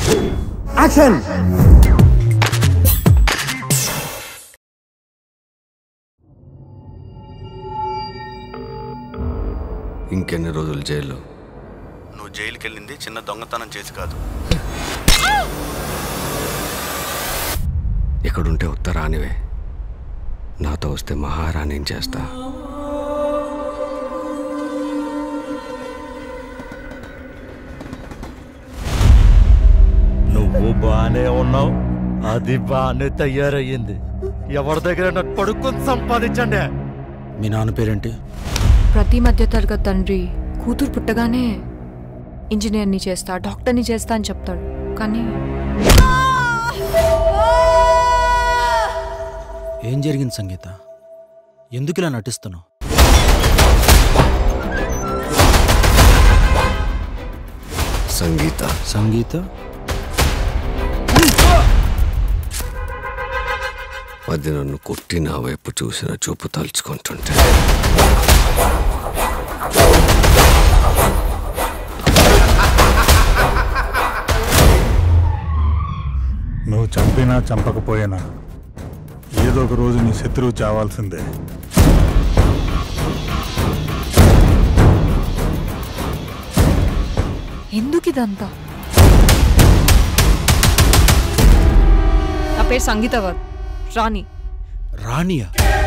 action ఇంకెన్ని రోజులు jail నువ్వు జైలుకి వెళ్ళింది చిన్న దొంగతనం చేసి కాదు ఇక్కడుంటే ఉత్తరానివే నాతో వస్తే మహారాణిని చేస్తా నువ్వు బానే ఉన్నావు అది బానే తయారయ్యింది ఎవరి దగ్గర పడుకొని సంపాదించండి మీ నాన్న పేరేంటి ప్రతి మధ్య తరగతి తండ్రి కూతురు పుట్టగానే ఇంజనీర్ని చేస్తా డాక్టర్ని చేస్తా అని చెప్తాడు కానీ ఏం జరిగింది సంగీత ఎందుకు ఇలా నటిస్తున్నావు సంగీత సంగీత అది నన్ను కొట్టి నా వైపు చూసిన చూపు తలుచుకుంటుంటే నువ్వు చంపినా చంపకపోయినా ఏదో ఒక రోజు నీ శత్రువు చావాల్సిందే ఎందుకు ఇదంతా నా పేరు సంగీత వర్ రాణి రాణియా